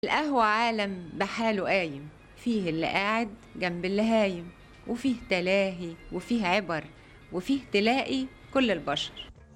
القهوة عالم بحاله قايم فيه اللي قاعد جنب اللي هايم وفيه تلاهي وفيه عبر وفيه تلاقي كل البشر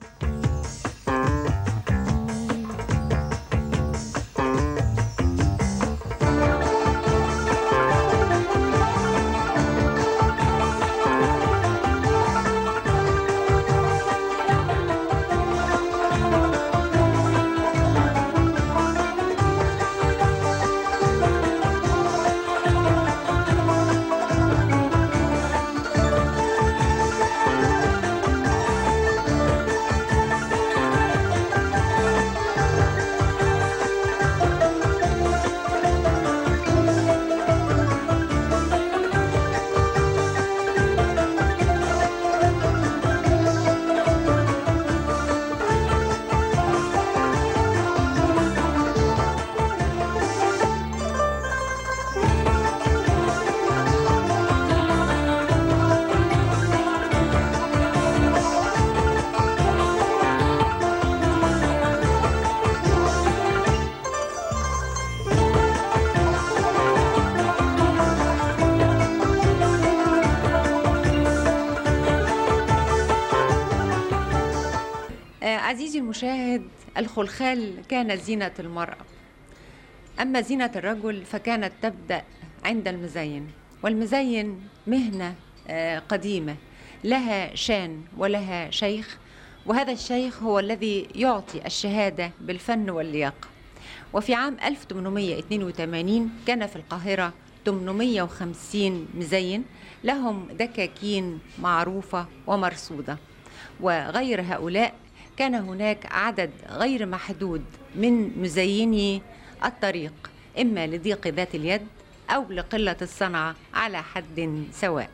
آه، عزيزي المشاهد الخلخال كانت زينة المرأة أما زينة الرجل فكانت تبدأ عند المزين والمزين مهنة آه، قديمة لها شان ولها شيخ وهذا الشيخ هو الذي يعطي الشهادة بالفن واللياقة وفي عام 1882 كان في القاهرة 850 مزين لهم دكاكين معروفة ومرصودة وغير هؤلاء كان هناك عدد غير محدود من مزيني الطريق إما لضيق ذات اليد أو لقلة الصنعة على حد سواء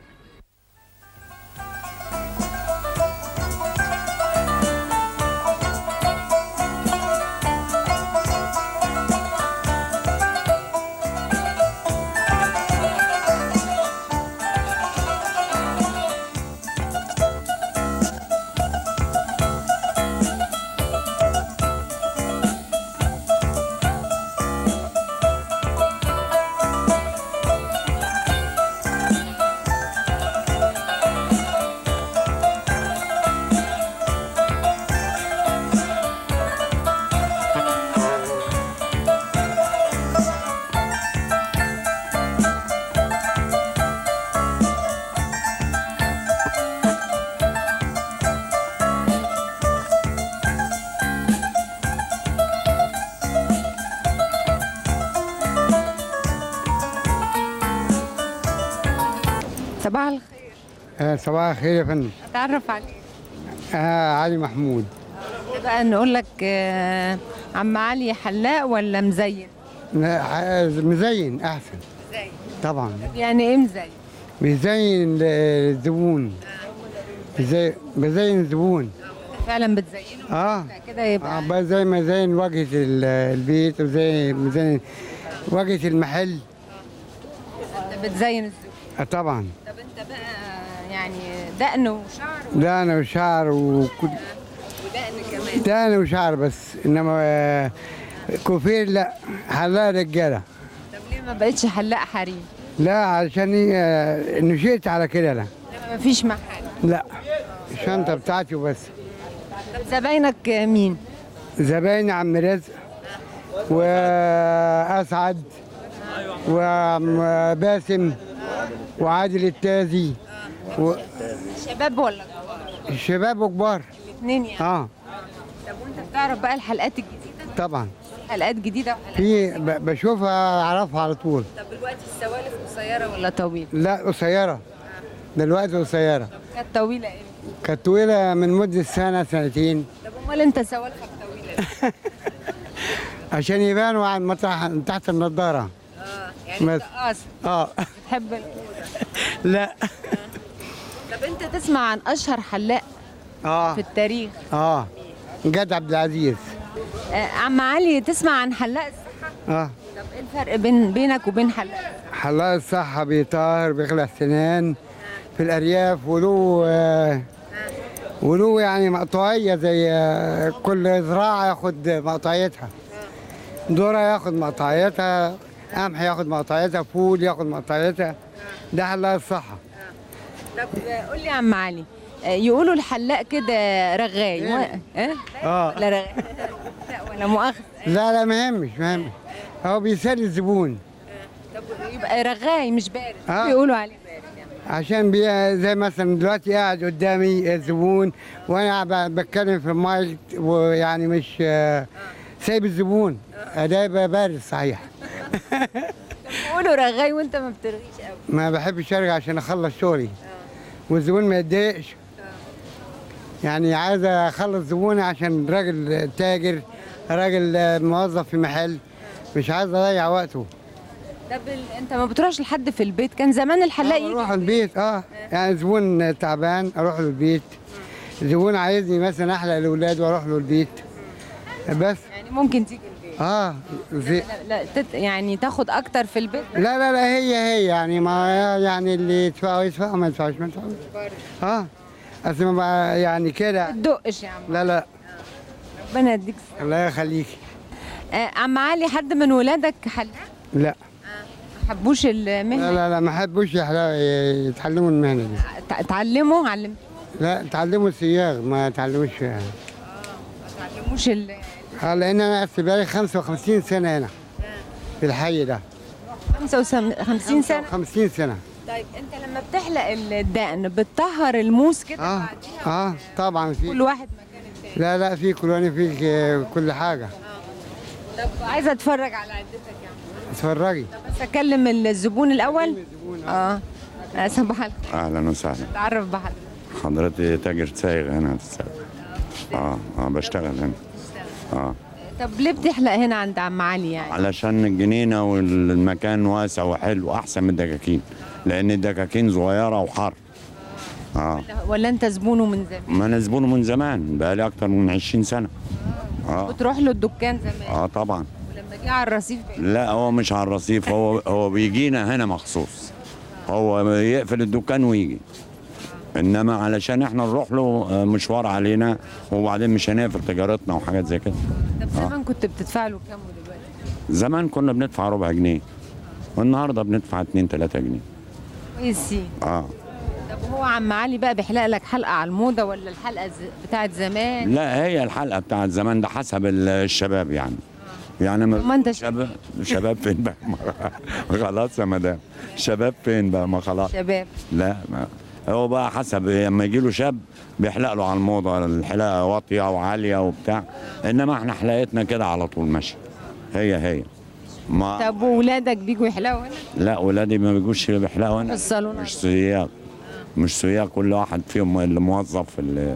صباح الخير آه، صباح الخير يا فندم أتعرف عليك آه علي محمود بقى نقول لك آه، عم علي حلاق ولا مزين لا، ح- مزين احسن مزين طبعا يعني ايه مزين بيزين الزبون بزي- بزين الزبون فعلا بتزينه اه كده يبقى آه، بقى زي ما زين واجهه ال- البيت وزي مزين واجهه المحل انت بتزين الزوج آه طبعا طب انت بقى يعني دقن وشعر ده انا وشعر وكل ودقن كمان ده انا وشعر بس انما آه، كوفير لا حلاق رجاله طب ليه ما بقتش حلاق حريم لا علشان آه، نشأت على كده لا لما مفيش محل لا الشنطه بتاعتي وبس طب زباينك مين زباين عم رزق واسعد وعم باسم وعادل التازي شباب ولا والشباب وكبار الاثنين يعني اه طب وانت بتعرف بقى الحلقات الجديده طبعا حلقات جديده وحلقات في ب- بشوفها اعرفها على طول طب دلوقتي السوالف قصيره ولا طويله لا قصيره دلوقتي قصيره كانت طويله ايه كانت طويله من مده سنه سنتين طب امال انت سوالفك طويله ليه؟ عشان يبانوا عن مطرح تحت النضاره اه يعني بس. انت قاصد اه بتحب ال- لا طب انت تسمع عن اشهر حلاق اه في التاريخ اه جد عبد العزيز آه عم علي تسمع عن حلاق الصحه اه طب ايه الفرق بين بينك وبين حلاق حلاق الصحة بيطهر بيخلع سنان في الأرياف وله آه، وله يعني مقطوعية زي آه، كل زراعة ياخد مقطوعيتها ذره ياخد مقطعيتها قمح ياخد مقطعيتها فول ياخد مقطعيتها ده حلها الصحه طب قول لي يا عم علي آه، يقولوا الحلاق كده رغاي إيه؟ و... اه اه ولا رغاي لا ولا مؤاخذة لا لا ما يهمش ما يهمش هو بيسلي الزبون طب يبقى رغاي مش بارد آه. بيقولوا عليه بارد يعني عشان بي زي مثلا دلوقتي قاعد قدامي الزبون وانا ب- بتكلم في المايك ويعني مش آه، سايب الزبون ده يبقى بارد صحيح بيقولوا رغاي وانت ما بترغيش قوي ما بحبش ارجع عشان اخلص شغلي والزبون ما يتضايقش يعني عايز اخلص زبوني عشان راجل تاجر راجل آه، موظف في محل مش عايز اضيع وقته طب ال- انت ما بتروحش لحد في البيت كان زمان الحلاق يجي اروح البيت اه يعني زبون تعبان اروح له البيت زبون عايزني مثلا احلق الاولاد واروح له البيت بس يعني ممكن تيجي البيت اه زي لا, لا تت يعني تاخد اكتر في البيت لا لا لا هي هي يعني ما يعني اللي يدفعه يدفع ما يدفعش ما يدفعش اه اصل ما بقى يعني كده ما تدقش يا عم لا لا ربنا يديك الصحة. الله يخليكي آه عم علي حد من ولادك حلاق لا ما حبوش المهنه لا لا لا ما حبوش يحلقوا يتعلموا المهنه دي تع- اتعلموا علم لا تعلموا الصياغ ما تعلموش ما اتعلموش ال اه لان انا أصل بقالي 55 سنه هنا في الحي ده 55 سنه 50 سنه طيب انت لما بتحلق الدقن بتطهر الموس كده اه بعديها اه طبعا في كل واحد مكان التاني لا لا في كلوني في ك- كل حاجه طب عايزه اتفرج على عدتك يا عم اتفرجي بس اكلم الزبون الاول اه آه، صباح الخير اهلا وسهلا تعرف بحضرتك حضرتي تاجر سايغ هنا في السايغ اه اه بشتغل هنا اه طب ليه بتحلق هنا عند عم علي يعني علشان الجنينه والمكان واسع وحلو احسن من الدكاكين لان الدكاكين صغيره وحر اه ولا انت زبونه من زمان ما انا زبونه من زمان بقالي اكتر من 20 سنه اه بتروح له الدكان زمان اه طبعا ولما جه على الرصيف بقى لا هو مش على الرصيف هو هو بيجينا هنا مخصوص هو يقفل الدكان ويجي انما علشان احنا نروح له آه، مشوار علينا وبعدين مش هنقفل تجارتنا وحاجات زي كده طب زمان كنت بتدفع له كام ودلوقتي زمان كنا بندفع ربع جنيه والنهارده بندفع 2 3 جنيه كويسين اه طب هو عم علي بقى بيحلق لك حلقه على الموضه ولا الحلقه ز... بتاعت زمان لا هي الحلقه بتاعت زمان ده حسب ال- الشباب يعني يعني ما ما انت شباب شباب فين بقى ما خلاص يا مدام شباب فين بقى ما خلاص شباب لا ما هو بقى حسب لما يجي له شاب بيحلق له على الموضه الحلاقه واطيه وعاليه وبتاع انما احنا حلقتنا كده على طول ماشي هي هي ما طب وولادك بيجوا يحلقوا هنا لا ولادي ما بيجوش بيحلقوا في هنا الصالون مش سياق مش سياق كل واحد فيهم اللي موظف اللي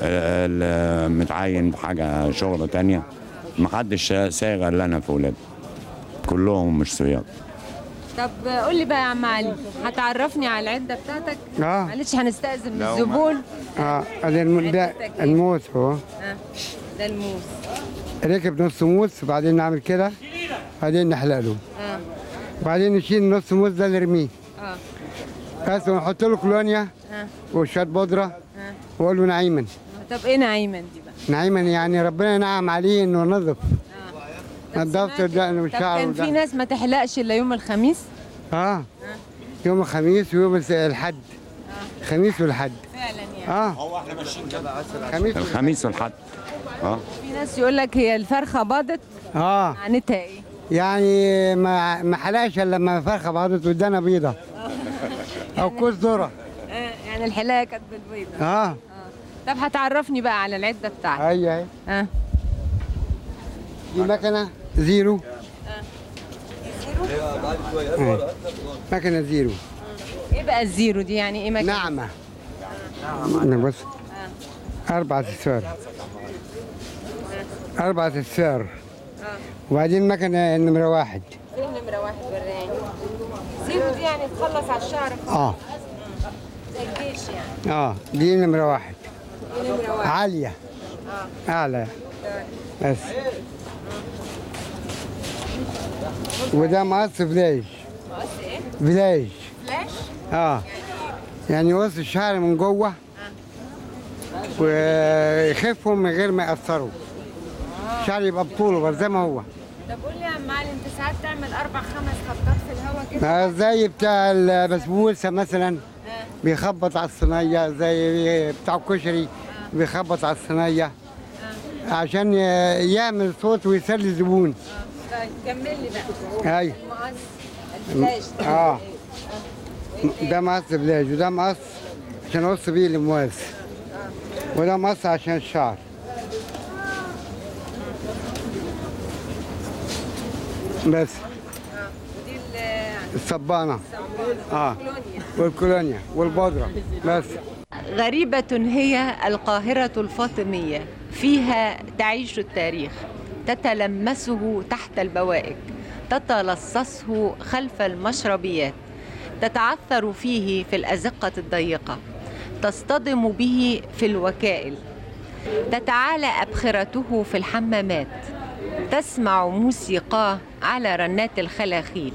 اللي متعين بحاجه شغله تانية ما حدش سايغ الا انا في ولادي كلهم مش سياق طب قول لي بقى يا عم علي هتعرفني على العده بتاعتك اه معلش هنستأذن من لا، وما- الزبون اه ادي الم- ده عدتك إيه؟ الموس اهو آه. ده الموس ركب نص موس وبعدين نعمل كده بعدين نحلق له اه وبعدين نشيل نص موس ده نرميه اه بس ونحط له كولونيا اه وشويه بودره اه واقول له نعيما طب ايه نعيما دي بقى نعيما يعني ربنا ينعم عليه انه نظف طب نظفت سمعت- الدقن طب والشعر كان في والدقن. ناس ما تحلقش الا يوم الخميس اه يوم الخميس ويوم الس- الحد خميس والحد فعلا يعني اه هو احنا ماشيين كده خميس والحد. الخميس والحد اه في ناس يقول لك هي الفرخه باضت اه معناتها ايه يعني ما ما حلقش الا لما فرخه بعضت ودانا بيضه او كوز ذره آه يعني الحلاقه كانت بالبيضه اه اه طب هتعرفني بقى على العده بتاعتك هي هي اه دي مكنه زيرو آه. مكنه زيرو ايه بقى الزيرو دي يعني ايه مكان ناعمه نعم. بص أربعة أسفار أربعة أسفار وبعدين مكنة نمرة واحد فين نمره واحد وراني زيرو دي يعني تخلص على الشعر اه زي الجيش يعني اه دي نمرة واحد دي نمره واحد عالية أعلى بس وده مقص فلاش مقص ايه فلاش فلاش اه يعني يقص الشعر من جوه ويخفهم من غير ما يأثروا الشعر يبقى بطوله بس زي ما هو طب قول لي يا معلم انت ساعات تعمل اربع خمس خبطات في الهواء كده ما زي بتاع البسبوسه مثلا بيخبط على الصينيه زي بتاع الكشري بيخبط على الصينيه عشان ي- يعمل صوت ويسلي الزبون طيب كمل لي بقى ايوه المقص الفلاش ده اه ده مقص بلاج وده مقص عشان اقص بيه الامواس وده مقص عشان الشعر بس ودي ال- الصبانه اه الكولونيا والكولونيا والبودره بس غريبة هي القاهرة الفاطمية فيها تعيش التاريخ تتلمسه تحت البوائق تتلصصه خلف المشربيات تتعثر فيه في الأزقة الضيقة تصطدم به في الوكائل تتعالى أبخرته في الحمامات تسمع موسيقاه على رنات الخلاخيل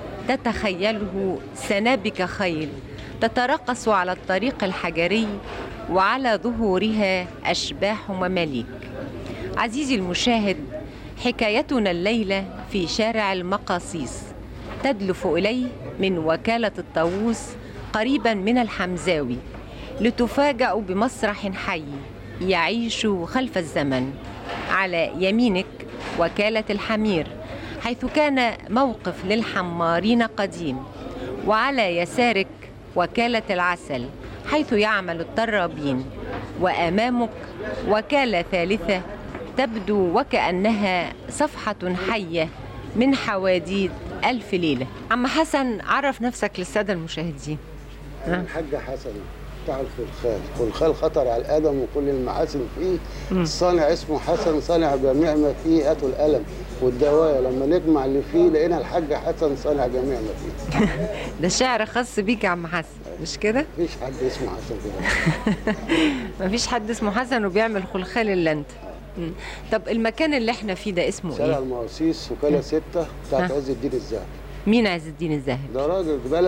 تتخيله سنابك خيل تترقص على الطريق الحجري وعلى ظهورها أشباح ومماليك عزيزي المشاهد حكايتنا الليلة في شارع المقاصيص تدلف إليه من وكالة الطاووس قريبا من الحمزاوي لتفاجأ بمسرح حي يعيش خلف الزمن على يمينك وكالة الحمير حيث كان موقف للحمارين قديم وعلى يسارك وكالة العسل حيث يعمل الطرابين وأمامك وكالة ثالثة تبدو وكأنها صفحة حية من حواديت ألف ليلة عم حسن عرف نفسك للسادة المشاهدين الحاج حسن بتاع الخلخال الخلخال خطر على الادم وكل المعاسن فيه الصانع اسمه حسن صانع جميع ما فيه هاتوا القلم والدوايه لما نجمع اللي فيه لقينا الحاج حسن صانع جميع ما فيه ده شعر خاص بيك يا عم حسن مش كده؟ مفيش حد اسمه حسن كده مفيش حد اسمه حسن وبيعمل خلخال الا انت مم. طب المكان اللي احنا فيه ده اسمه شارع ايه؟ المواسيس وكاله ستة بتاعت ها. عز الدين الذهبي مين عز الدين الذهبي؟ ده راجل بقاله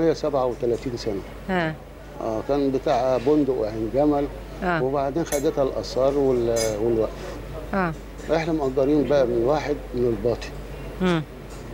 337 سنه ها اه كان بتاع بندق وعين جمل اه وبعدين خدتها الاثار وال- والوقف اه احنا مأجرين بقى من واحد من الباطن مم.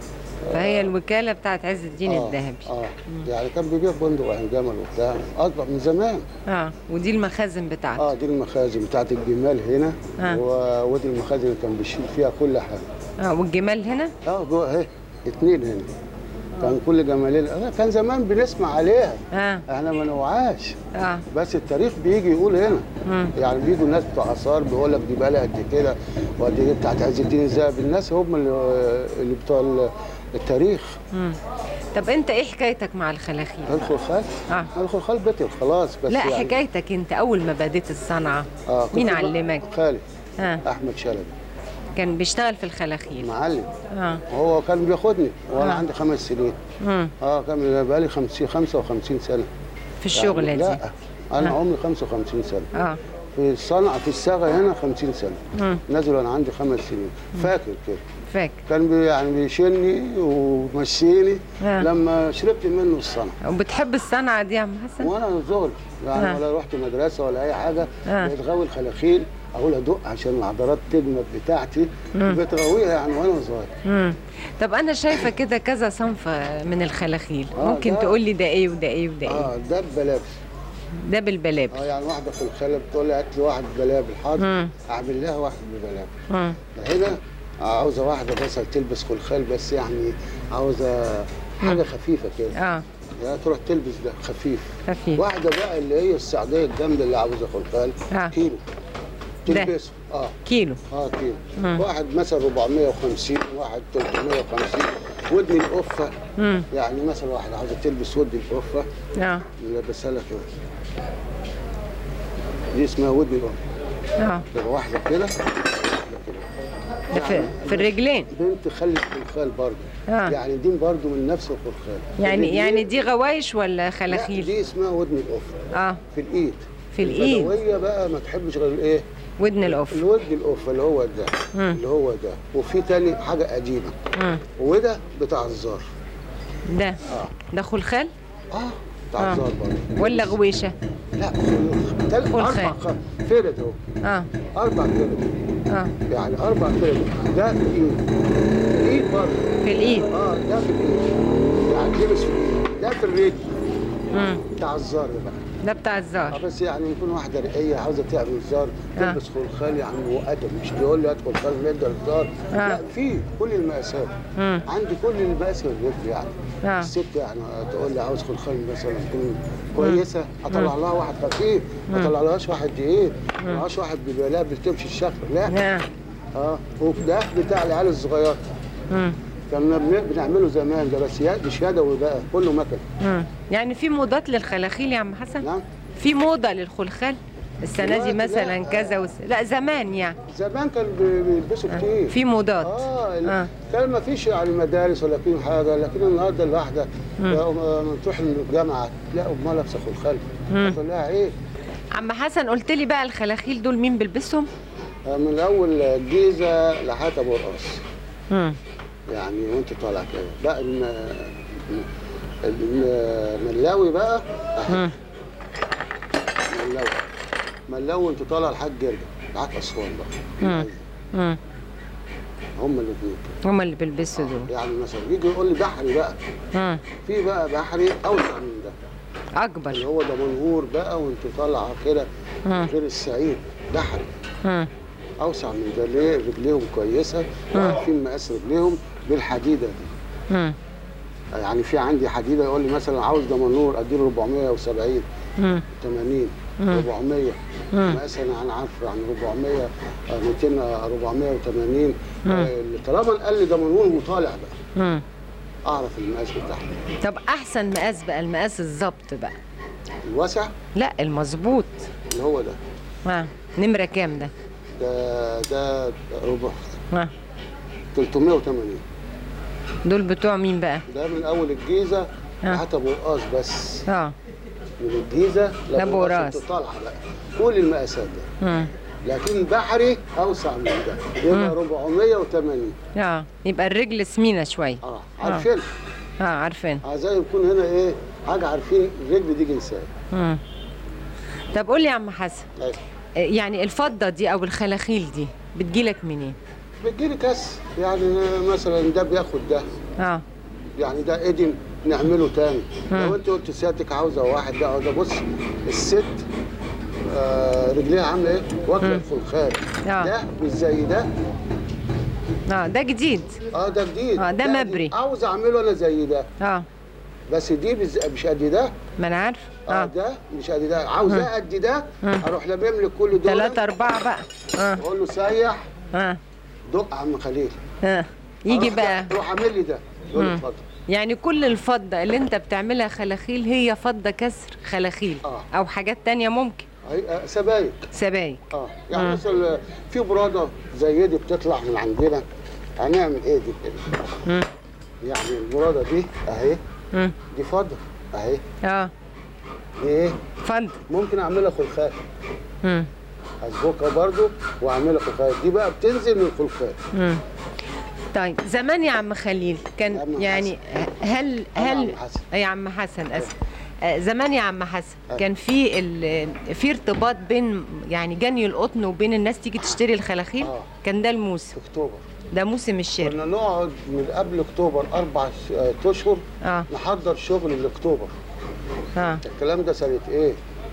فهي الوكالة بتاعت عز الدين آه، الذهبي اه يعني كان بيبيع بندق وعين جمل وبتاع اكبر من زمان اه ودي المخازن بتاعته اه دي المخازن بتاعت الجمال هنا آه. و- ودي المخازن اللي كان بيشيل فيها كل حاجه اه والجمال هنا؟ اه جوه اهي اتنين هنا كان كل جمالين آه كان زمان بنسمع عليها اه احنا ما نوعاش اه بس التاريخ بيجي يقول هنا مم. يعني بيجوا الناس بتوع اثار بيقول لك دي بقى لها قد كده وقد ايه بتاعت عز الدين الذهبي الناس هم اللي, اللي بتوع ال- التاريخ مم. طب انت ايه حكايتك مع الخلاخيل؟ ادخل خال اه ادخل خال بيتي خلاص بس لا يعني حكايتك انت اول ما بديت الصنعة آه كنت مين بقى- علمك؟ خالي اه احمد شلبي كان بيشتغل في الخلاخيل معلم اه هو كان بياخدني وانا آه. عندي خمس سنين مم. اه كان بقالي 50 55 سنه في الشغلة يعني دي لا انا آه. عمري 55 سنه اه في الصنعه في الصاغه هنا 50 سنه مم. نازل وانا عندي خمس سنين فاكر كده فاكر كان بي يعني بيشيلني ومشيني آه. لما شربت منه الصنعه وبتحب الصنعة دي يا عم حسن؟ وانا صغري يعني آه. ولا رحت مدرسه ولا اي حاجه آه. بقيت غاوي الخلاخيل اقول ادق عشان العضلات تجمد بتاعتي بتغويها يعني وانا صغير مم. طب انا شايفه كده كذا صنف من الخلاخيل آه، ممكن ده- تقول لي ده ايه وده ايه وده ايه اه ده ببلاش ده بالبلاب اه يعني واحده في الخلا بتقول لي هات لي واحد بلابل حاضر مم. اعمل لها واحد ببلابل مم. هنا عاوزه واحده مثلا تلبس خلخال بس يعني عاوزه حاجه خفيفه كده اه يعني تروح تلبس ده خفيف خفيف واحده بقى اللي هي السعوديه الجامده اللي عاوزه خلخال آه. كيلو ده. تلبسه اه كيلو اه كيلو مم. واحد مثلا 450 واحد 350 ودن القفه مم. يعني مثلا واحد عاوزه تلبس ودن القفه اه نلبسها لها كده دي اسمها ودن القفه اه تبقى واحده كده ده في, في الرجلين بنت خلت خلخال برضه آه. يعني دي برضه من نفس الخلخال يعني الرجلين- يعني دي غوايش ولا لا خلاخيل دي اسمها ودن القفه اه في الايد في الإيد. البدويه بقى ما تحبش غير الايه ودن القف الود القفه اللي هو ده مم. اللي هو ده وفي تاني حاجه قديمه مم. وده بتاع الزار ده اه ده خلخال اه بتاع آه. الزار برضه ولا غويشه لا تل- خلخال. اربع خ- فرد اهو اه اربع فرد اه يعني اربع تربع ده في الايد في الايد برضه في الايد اه ده في الايد يعني لبس في الايد ده في الرجل مم. بتاع الزر بقى ده بتاع اه الزهر بس يعني يكون واحده رقيه عاوزه تعمل زار آه. تلبس خلخال يعني مؤدب مش تقول لي هات خلخال مد الزار آه. لا في كل المقاسات مم. عندي كل المقاس الرجل يعني آه. الست يعني تقول لي عاوز خلخال مثلا تكون كويسه اطلع لها واحد خفيف ما اطلعلهاش واحد دقيق ما اطلعلهاش واحد بيبقى لا بتمشي الشكل لا اه اه وده بتاع العيال الصغيره مم. كنا بن- بنعمله زمان ده بس يد- مش يدوي بقى كله مكن مم. يعني في موضات للخلاخيل يا عم حسن نعم في موضة للخلخال السنة دي دلوقتي مثلا لا. كذا وس... لا زمان يعني زمان كان بي- بيلبسوا كتير في موضات اه, آه. آه. كان ما فيش يعني مدارس ولا في حاجه لكن النهارده الواحده لما تروح الجامعه تلاقي امها لابسه خلخال تقول لها ايه عم حسن قلت لي بقى الخلاخيل دول مين بيلبسهم؟ آه، من اول الجيزه لحد ابو رقاص مم. يعني وانت طالع كده بقى الم- الم- الملاوي بقى أهي. مم. ملاوي ملاوي انت طالع لحد جرجا لحد اسوان بقى مم. مم. هم الاثنين هما اللي بيلبسوا دول يعني مثلا يجي يقول لي بحري بقى مم. في بقى بحري اوسع من ده اللي اكبر هو ده منهور بقى وانت طالعه كده مم. غير السعيد بحري مم. اوسع من ده ليه رجليهم كويسه وعارفين مقاس رجليهم بالحديده دي مم. يعني في عندي حديده يقول لي مثلا عاوز ده منور اديله 470 مم. 80 400 مثلا انا عارف يعني 400 آه، 200 آه، 480 آه، اللي طالما قال لي ده منور وطالع بقى مم. اعرف المقاس بتاعه طب احسن مقاس بقى المقاس الظبط بقى الواسع لا المظبوط اللي هو ده ها نمرة كام ده؟ ده ده ربع ها 380 دول بتوع مين بقى؟ ده من اول الجيزه آه. لحد ابو رقاص بس اه من الجيزه لأبو راس. انت طالعه بقى كل المقاسات ده مم. لكن بحري اوسع من ده يبقى 480 اه يبقى الرجل سمينة شوية اه عارفين اه عارفين اه زي يكون هنا ايه حاجه عارفين الرجل دي جنسيه مم. طب قول لي يا عم حسن أيوة. آه، يعني الفضة دي او الخلاخيل دي بتجيلك منين؟ بتجيلي كاس يعني مثلا ده بياخد ده اه يعني ده قدم نعمله تاني لو انت قلت سيادتك عاوزه واحد ده أو ده بص الست آه رجليها عامله ايه؟ واكله الفلخال آه. ده مش زي ده اه ده جديد اه ده جديد آه، ده لا، مبري. عاوز اعمله انا زي ده اه بس دي بز- مش قد ده ما انا عارف اه اه ده مش قد ده عاوز ده قد ده اروح لمم لك كل دول ثلاثة أربعة بقى اه اقول له سيح اه دق عم خليل اه يجي أروح بقى ده- روح اعمل لي ده يقول لي اتفضل يعني كل الفضة اللي انت بتعملها خلاخيل هي فضة كسر خلاخيل آه. او حاجات تانية ممكن هي- آه، سبايك سبايك اه يعني مثلا في براده زي دي بتطلع من عندنا هنعمل ايه دي كده مم. يعني البراده دي اهي مم. دي فضه اهي اه دي ايه فضة ممكن اعملها خلخال مم. اسبكها برضو واعملها خلخال دي بقى بتنزل من الخلخال مم. طيب زمان يا عم خليل يا كان عم يعني هل أنا هل عم حسن. يا عم حسن اسف آه، زمان يا عم حسن أيوة. كان في ال- في ارتباط بين يعني جني القطن وبين الناس تيجي تشتري الخلاخيل آه. كان ده الموسم في اكتوبر ده موسم الشراء كنا نقعد من قبل اكتوبر اربع ش- آه، اشهر اه نحضر شغل لاكتوبر اه الكلام ده سنه ايه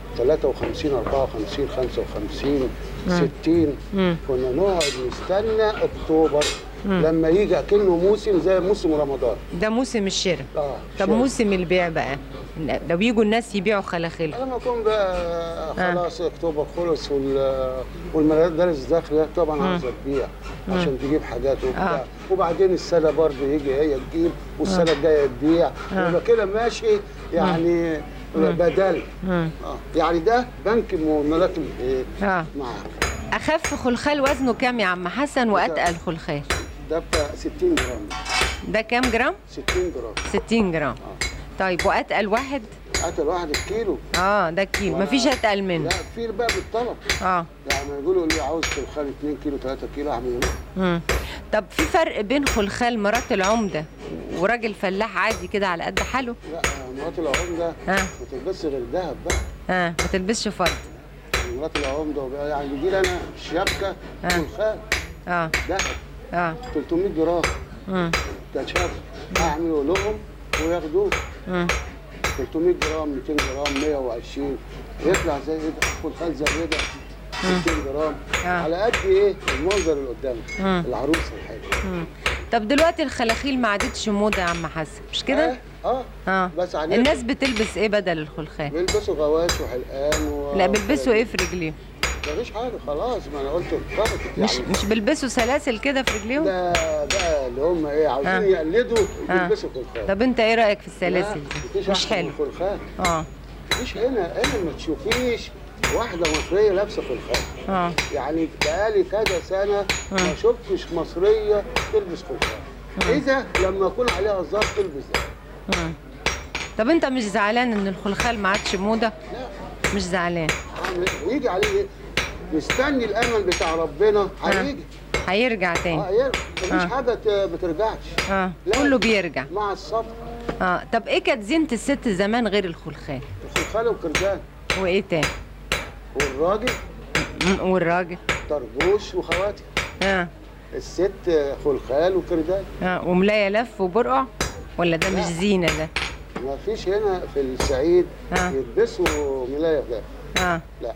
53 54 55 60 مم. كنا نقعد نستنى اكتوبر لما يجي اكنه موسم زي موسم رمضان ده موسم الشراء اه طب شغل. موسم البيع بقى لو يجوا الناس يبيعوا خلاخيل لما يكون بقى خلاص اكتوبر خلص وال والمدارس داخله طبعا عاوزه تبيع عشان تجيب حاجات وبتاع آه. وبعدين السنه برضه يجي هي تجيب والسنه الجايه تبيع يبقى كده ماشي يعني بدل مم. اه يعني ده بنك مؤمنات الايه اه معاك اخف خلخال وزنه كام يا عم حسن واتقل خلخال ده بتاع 60 جرام ده كام جرام 60 جرام 60 جرام طيب واتقل واحد قتل واحد الكيلو اه ده كيلو مفيش اتقل منه لا في بقى بالطلب اه يعني يقولوا لي عاوز خلخال 2 كيلو 3 كيلو اعمل له مم. طب في فرق بين خلخال مرات العمده وراجل فلاح عادي كده على قد حاله لا مرات العمده ها ما تلبسش غير ذهب بقى ها ما تلبسش فرد مرات العمده وبقى يعني بيجي لي انا شبكه آه. خلخال اه دهب اه 300 جرام مم. ده شبكه اعمله لهم وياخدوه مم. 300 جرام 200 جرام 120 يطلع زي ده خلخال زي ده 200 جرام آه. على قد ايه المنظر اللي قدامك مم. العروسه الحلوه مم. طب دلوقتي الخلاخيل ما عادتش موضه يا عم حسن مش كده؟ اه, آه. اه بس عليه الناس بتلبس ايه بدل الخلخال؟ بيلبسوا غواش وحلقان و... لا بيلبسوا ايه في رجليهم؟ مفيش حاجه خلاص ما انا قلت اتفرجت مش يعني مش بيلبسوا سلاسل كده في رجليهم؟ ده بقى اللي هم ايه عاوزين آه. يقلدوا آه. يلبسوا خلخال طب انت ايه رايك في لا، السلاسل دي؟ مفيش مش أحسن حلو من الخلخال اه مفيش هنا هنا ما تشوفيش واحده مصريه لابسه خلخال اه يعني بقالي كذا سنه ما شفتش مصريه تلبس خلخال اذا لما يكون عليها الظرف تلبس ده مم. طب انت مش زعلان ان الخلخال ما عادش موضه؟ لا مش زعلان عامل إيه؟ ويجي عليه ايه مستني الامل بتاع ربنا هيجي هيرجع اه تاني يرجع مفيش آه. حاجه ت- بترجعش اه لا. كله بيرجع مع الصبر اه طب ايه كانت زينه الست زمان غير الخلخال؟ الخلخال وكردان وايه تاني؟ والراجل مم، والراجل طربوش وخواتم اه الست خلخال وكردان اه وملايه لف وبرقع ولا ده مش لا. زينه ده؟ ما فيش هنا في الصعيد آه. يلبسوا ملايه ده اه لا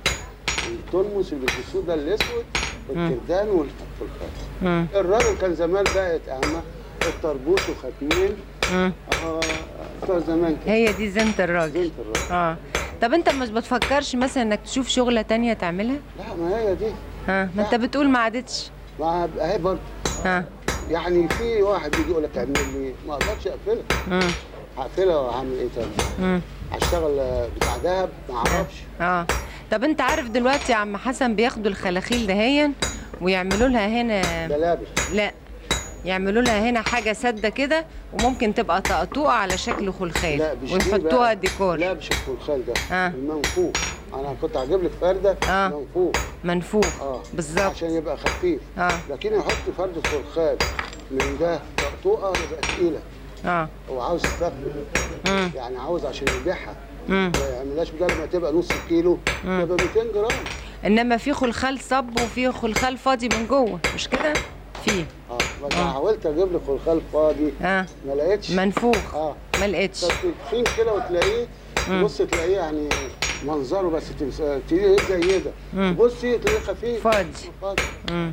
التلمس اللي بيلبسوه ده الاسود والكردان والخلخال مم. الراجل كان زمان بقت اعمى الطربوش وختمين مم. اه بتوع زمان كده هي دي زينه الراجل زينة الراجل اه طب انت مش بتفكرش مثلا انك تشوف شغله تانية تعملها؟ لا ما هي دي ها ما انت بتقول ما عادتش ما اهي برضه ها يعني في واحد يجي يقول لك اعمل لي ما اقدرش اقفلها مم. هقفلها وهعمل ايه تاني؟ مم. هشتغل بتاع دهب ما اعرفش اه طب انت عارف دلوقتي يا عم حسن بياخدوا الخلاخيل دهيا ويعملوا لها هنا ملابس لا يعملوا لها هنا حاجه سده كده وممكن تبقى طقطوقه على شكل خلخال لا مش دي ويحطوها بقى. ديكور لا مش الخلخال ده آه. المنفوخ انا كنت هجيب لك فرده آه. منفوخ منفوخ اه بالظبط عشان يبقى خفيف اه لكن يحط فرده خلخال من ده طقطوقه يبقى تقيله اه هو عاوز يستخدم مم. يعني عاوز عشان يبيعها مم. ما يعملهاش بدل ما تبقى نص كيلو تبقى 200 جرام انما في خلخال صب وفي خلخال فاضي من جوه مش كده في اه بس أنا حاولت اجيب لك خلخال فاضي اه ما لقيتش منفوخ اه ما لقيتش تخين كده وتلاقيه بص تلاقيه يعني منظره بس تمس- تلاقيه زي ده بصي تلاقيه خفيف فاضي فاضي مم.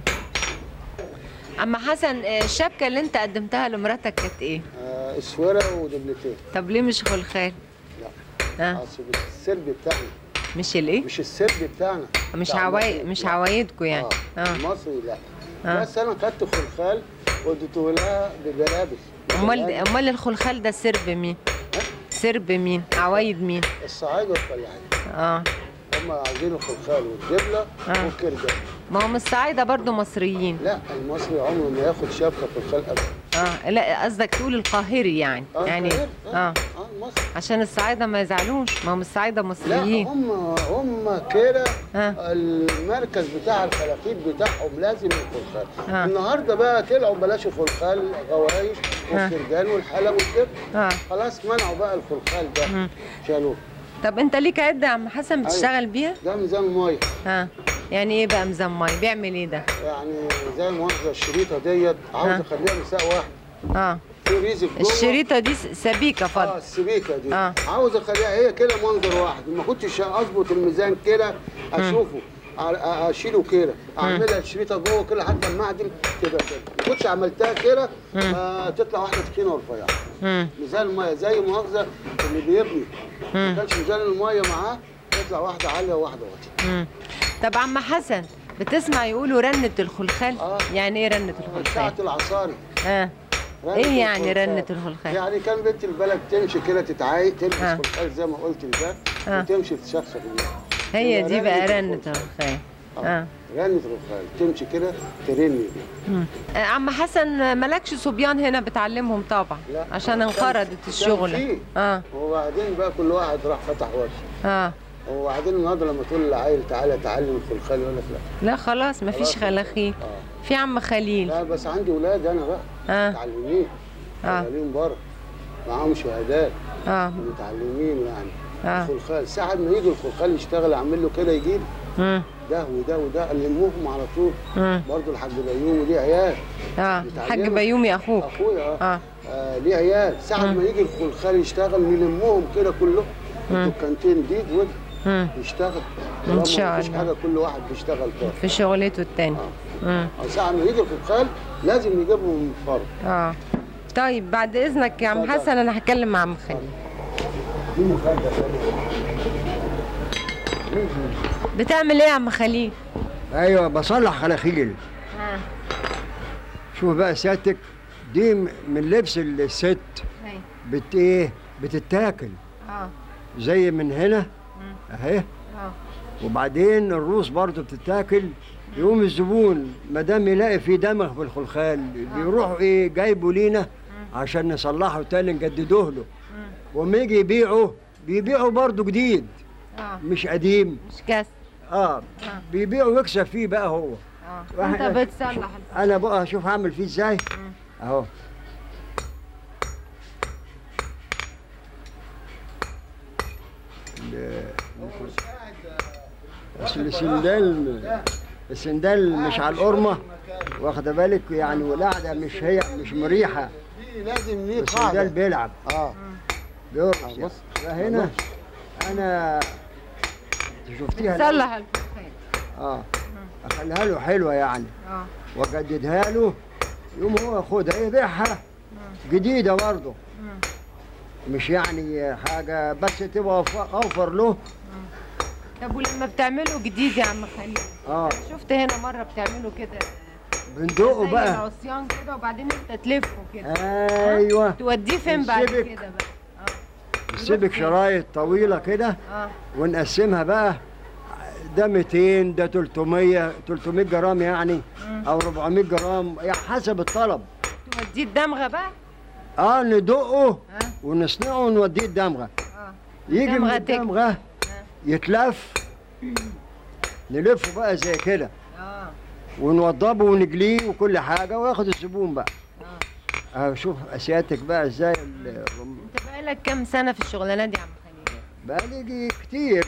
اما حسن آه، الشبكه اللي انت قدمتها لمراتك كانت ايه آه اسوره ودبلتين طب ليه مش خلخال لا اه اصل السرب بتاعنا مش الايه مش السرب بتاعنا مش بتاع عوايد المصري. مش لا. عوايدكم يعني اه اه المصري لا آه. بس انا خدت خلخال وديته لها بجلابس امال بجلابس. امال الخلخال ده سرب مين سرب مين عوايد مين الصعايده والفلاحين اه هم عايزين الخلخال والدبله آه. والكردان ما هم الصعايده برضو مصريين لا المصري عمره ما ياخد شبكه خلخال ابدا اه لا قصدك تقول القاهري يعني اه يعني القاهرة. اه اه المصري عشان الصعايده ما يزعلوش ما هم الصعايده لا مصريين هم هم كده آه. المركز بتاع الخلاخيل بتاعهم لازم الخلخال آه. النهارده بقى طلعوا بلاش الخلخال غوايش آه. والفرجان والحلق والكبد اه خلاص منعوا بقى الخلخال ده مم. شالوه طب انت ليك عده يا عم حسن بتشتغل بيها ده ميزان ميه اه يعني ايه بقى مزمر بيعمل ايه ده يعني زي المؤاخذه الشريطه ديت عاوز آه. اخليها مساء واحد اه في ريزك جوه الشريطه دي س- سبيكه اه فضل السبيكه دي آه. عاوز اخليها هي كده منظر واحد ما كنتش اظبط الميزان كده اشوفه أ- أ- اشيله كده اعملها الشريطه جوه كده حتى المعدن تبقى كده ما كنتش عملتها كده آه تطلع واحده تخينه ورفيعه مم. ميزان الميه زي مؤاخذه اللي بيبني ما مم. كانش ميزان الميه معاه تطلع واحده عاليه وواحده واطيه مم. طب عم حسن بتسمع يقولوا رنة الخلخال آه. يعني ايه رنة ساعه الخلخال العصاري اه رنة ايه يعني الخلخال. رنة الخلخال يعني كان بنت البلد تمشي كده تتعايق تلبس آه. خلخال زي ما قلت ده آه. وتمشي تشخشخ بيها هي يبقى دي بقى رنة رنة الخلخال. الخلخال اه رنة الخلخال تمشي كده ترني مم. آه، عم حسن مالكش صبيان هنا بتعلمهم طبعا لا. عشان كان- انقرضت كان الشغلة فيه. اه وبعدين بقى كل واحد راح فتح ورشه اه وبعدين النهارده لما تقول للعيل تعالى تعلم الخلخال يقول لك لا لا خلاص مفيش خلاص. خلاخيل اه في عم خليل لا بس عندي ولاد انا بقى اه متعلمين آه. شغالين بره معاهم شهادات اه متعلمين يعني آه. الخلخال ساعة ما يجي الخلخال يشتغل اعمل له كده يجيب مم. ده وده وده نلمهم على طول مم. برضه الحاج بيومي ليه عيال اه بتعلمك. الحاج بيومي اخوك اخويا اه, اه آه ليه عيال ساعة ما يجي الخلخال يشتغل نلمهم كده كلهم الدكانتين دي وده مم. يشتغل إن طالما شاء مفيش الله. حاجه كل واحد بيشتغل طبعا في شغلته التاني مم. ساعة ما يجي الخلخال لازم يجيبهم من فرد اه طيب بعد اذنك يا عم اتفضل. حسن انا هتكلم مع عم خليل دي مفاجأة بتعمل ايه يا عم خليل ايوه بصلح خلاخيل اه شوف بقى سيادتك دي م- من لبس الست بت ايه بتتاكل اه زي من هنا اهي اه وبعدين الروس برضو بتتاكل يقوم الزبون ما دام يلاقي في دمغ في الخلخال بيروحوا ايه جايبه لينا عشان نصلحه تاني نجددوه له وما يجي يبيعه بيبيعه برضو جديد اه مش قديم مش كاس اه بيبيعه ويكسب فيه بقى هو اه واحد- انت بتصلح انا بقى اشوف هعمل فيه ازاي اهو ال- اصل السندال السندال مش على القرمه واخده بالك يعني والقعده مش هي مش مريحه دي لازم ليه السندال قاعدة بيلعب اه بيرقص بص. يعني. فهنا انا شفتيها تصلح الفخاد اه اخليها له حلوه يعني اه واجددها له يقوم هو ياخدها يبيعها جديده برضه مش يعني حاجه بس تبقى أوف- اوفر له طب ولما بتعمله جديد يا عم خليل اه شفت هنا مره بتعمله كده بندقه زي بقى العصيان كده وبعدين انت تلفه كده ايوه توديه فين بعد السبك. كده بقى نسيبك شرايط طويله كده اه ونقسمها بقى ده 200 ده 300 300 جرام يعني او 400 جرام يعني حسب الطلب توديه الدمغه بقى اه ندقه اه ونصنعه ونوديه الدمغه اه يجي من الدمغة تكبر. الدمغه يتلف نلفه بقى زي كده اه ونوضبه ونجليه وكل حاجه وياخد الزبون بقى اه شوف اسيادتك بقى ازاي ال- الرم- انت بقالك كام سنه في الشغلانه دي يا عم خليل بقى لي كتير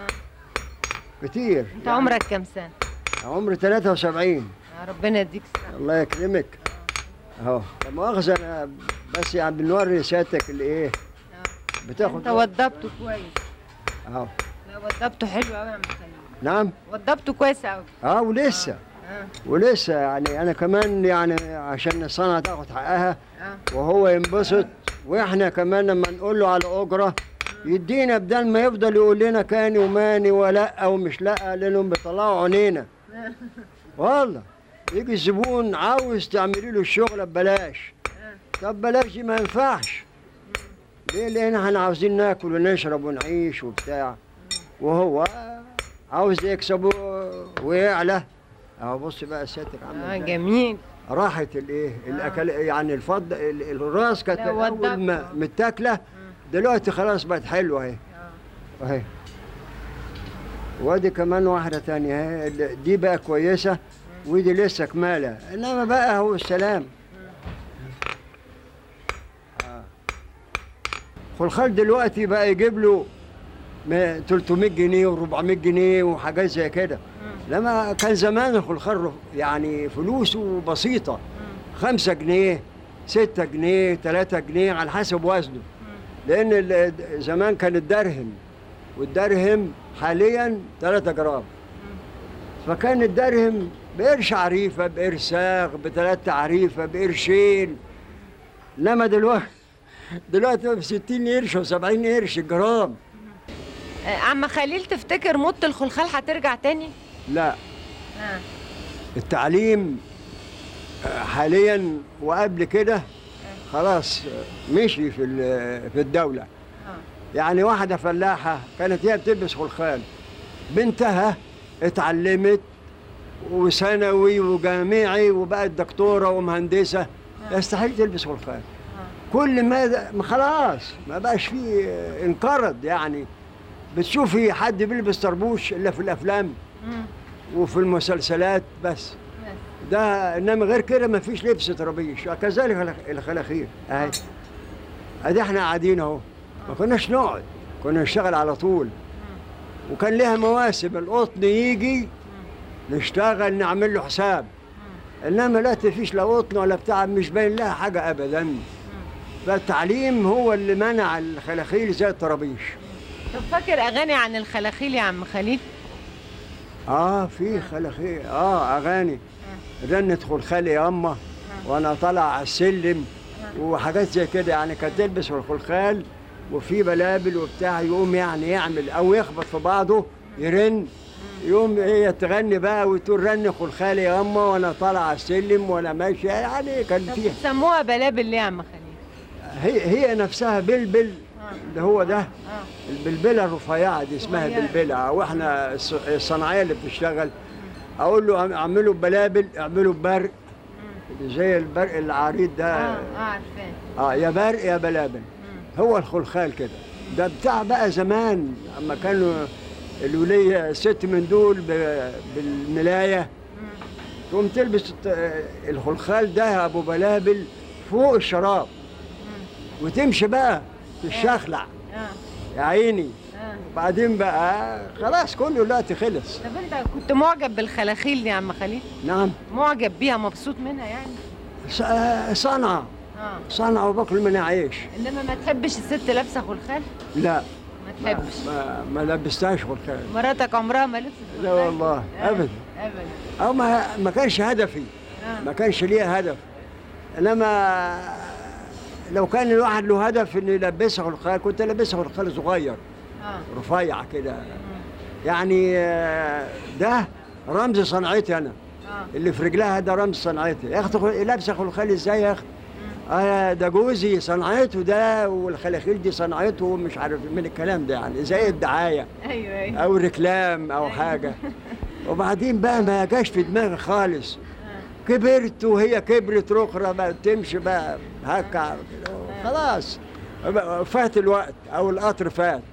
كتير انت عمرك كام سنه عمري 73 آه ربنا يديك الصحه الله يكرمك اهو لا مؤاخذه انا بس يعني بنوري سيادتك الايه بتاخد انت وضبته كويس اهو لا وضبته حلو قوي يا عم خليل نعم وضبته كويس قوي اه ولسه اه ولسه يعني انا كمان يعني عشان الصنعه تاخد حقها اه وهو ينبسط واحنا كمان لما نقول له على اجره يدينا بدل ما يفضل يقول لنا كاني وماني ولا ومش لا لانهم بيطلعوا عينينا والله يجي الزبون عاوز تعملي له الشغل ببلاش طب بلاش دي ما ينفعش ليه لان احنا عاوزين ناكل ونشرب ونعيش وبتاع وهو عاوز يكسب و- ويعلى اهو بص بقى سيادتك عامل اه ازاي جميل راحت الايه الاكل يعني الفض ال- الراس كانت لا، الاول وضبط. م- متاكله دلوقتي خلاص بقت حلوه اهي اهي وادي كمان واحده تانية اهي ال- دي بقى كويسه ودي لسه كماله انما بقى هو السلام آه. خلخال دلوقتي بقى يجيب له ما 300 جنيه و400 جنيه وحاجات زي كده لما كان زمان الخلخال يعني فلوسه بسيطة خمسة جنيه ستة جنيه ثلاثة جنيه على حسب وزنه لأن ال- زمان كان الدرهم والدرهم حاليا 3 جرام فكان الدرهم بقرش عريفة بقرش ساغ بثلاثة عريفة بقرشين انما دلوقتي دلوقتي ب 60 قرش و70 قرش الجرام آه، عم خليل تفتكر موت الخلخال هترجع تاني لا اه التعليم آه، حاليا وقبل كده خلاص آه، مشي في ال- في الدولة يعني واحدة فلاحة كانت هي بتلبس خلخال بنتها اتعلمت وثانوي وجامعي وبقت دكتورة ومهندسة يستحيل تلبس خلخال كل ما ما خلاص ما بقاش فيه آه، انقرض يعني بتشوفي حد بيلبس طربوش الا في الافلام وفي المسلسلات بس ده انما غير كده ما فيش لبس طرابيش كذلك الخ- الخلاخير اهي ادي احنا قاعدين اهو ما كناش نقعد كنا نشتغل على طول وكان لها مواسم القطن يجي نشتغل نعمل له حساب انما لا تفيش لا قطن ولا بتاع مش باين لها حاجه ابدا فالتعليم هو اللي منع الخلاخيل زي الطرابيش طب فاكر اغاني عن الخلاخيل يا عم خليل اه في خلاخيل اه اغاني رنت خلخالي يا اما وانا طالع على السلم وحاجات زي كده يعني كانت تلبس الخلخال وفي بلابل وبتاع يقوم يعني يعمل او يخبط في بعضه يرن يقوم هي تغني بقى وتقول رن خلخالي يا اما وانا طالع على السلم وانا ماشيه يعني كان طب في سموها بلابل ليه يا عم خليل هي هي نفسها بلبل اللي هو ده البلبله الرفيعه دي اسمها صغيرة. بلبله واحنا الص- الصناعيه اللي بتشتغل اقول له اعم- اعملوا بلابل اعملوا برق زي البرق العريض ده اه اه عارفاه اه يا برق يا بلابل هو الخلخال كده ده بتاع بقى زمان اما كانوا الولية ست من دول ب- بالملاية تقوم تلبس الت- الخلخال ده ابو بلابل فوق الشراب وتمشي بقى تشخلع اه يا عيني اه بعدين بقى خلاص كله الوقت خلص طب انت كنت معجب بالخلاخيل دي يا عم خليل نعم معجب بيها مبسوط منها يعني ص- آه، صنعة اه صنعة وباكل منها عيش انما ما تحبش الست لابسه خلخال لا ما تحبش ما, ما لبستهاش خلخال مراتك عمرها ما لبست لا خلخال؟ والله آه، ابدا ابدا او ما ما كانش هدفي آه. ما كانش ليه هدف انما لو كان الواحد له هدف انه يلبسها خلخال كنت لابسها خلخال صغير اه رفيع كده يعني آه، ده رمز صنعتي انا اه اللي في رجلها ده رمز صنعتي يا اختي خل- لابسه خلخال ازاي يا اختي آه ده جوزي صنعته ده والخلاخيل دي صنعته ومش عارف من الكلام ده يعني زي الدعايه ايوه ايوه او ريكلام او حاجه وبعدين بقى ما جاش في دماغي خالص كبرت وهي كبرت رخرة بقى تمشي بقى هكا كده. خلاص بقى فات الوقت او القطر فات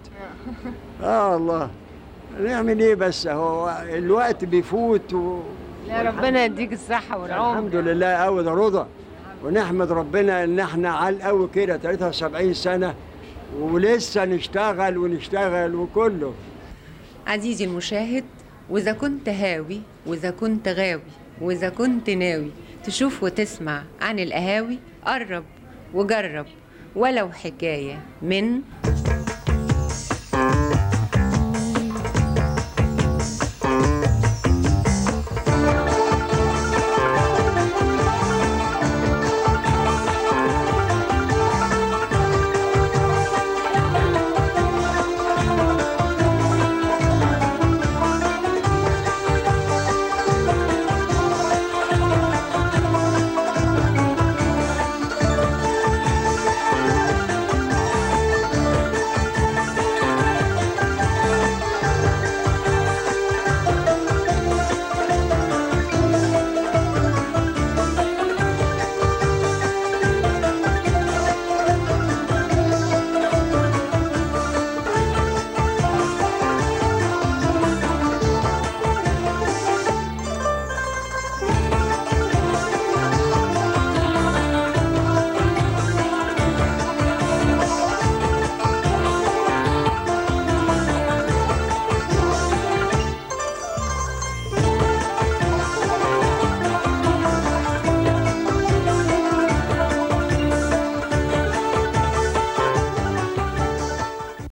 اه الله نعمل ايه بس هو الوقت بيفوت و... لا ربنا يديك الصحه والعمر الحمد لله قوي ده رضا ونحمد ربنا ان احنا على قوي كده 73 سنه ولسه نشتغل ونشتغل وكله عزيزي المشاهد وإذا كنت هاوي وإذا كنت غاوي وإذا كنت ناوي تشوف وتسمع عن القهاوي قرب وجرب ولو حكاية من